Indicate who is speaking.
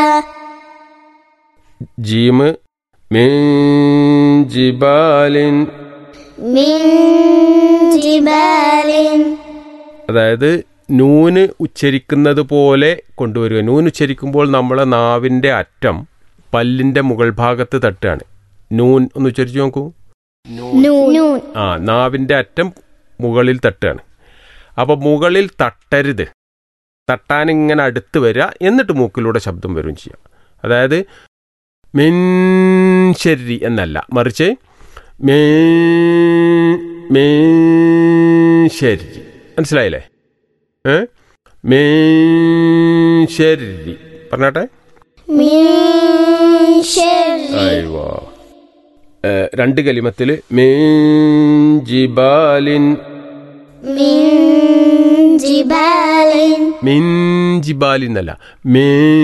Speaker 1: ജീമ് മിൻ ജിബാലിൻ
Speaker 2: من جبال
Speaker 1: അതായത് നൂന് ഉച്ചരിക്കുന്നത് പോലെ കൊണ്ടുവരിക നൂന് ഉച്ചരിക്കുമ്പോൾ നമ്മളെ നാവിൻ്റെ അറ്റം പല്ലിൻ്റെ മുകൾ ഭാഗത്ത് തട്ടുകയാണ് നൂൻ ഒന്ന് ഉച്ചരിച്ച് നോക്കൂ
Speaker 2: نون
Speaker 1: ആ നാവിൻ്റെ അറ്റം മുകളിൽ തട്ടുകയാണ് അപ്പോൾ മുകളിൽ തട്ടരുത് തട്ടാൻ ഇങ്ങനെ അടുത്ത് വരിക എന്നിട്ട് മൂക്കിലൂടെ ശബ്ദം വരും ചെയ്യാം അതായത് മിൻ ശരി എന്നല്ല മറിച്ച് മേ- മേ ശരി മനസ്സിലായില്ലേ ഏ മേ ശരി പറഞ്ഞാട്ടെ
Speaker 2: من شر
Speaker 1: അയ്യോ രണ്ട് കലിമത്തിൽ മേ ജിബാലിൻ
Speaker 2: من جبال
Speaker 1: മിൻ ജിബാലിൻ എന്നല്ല മേ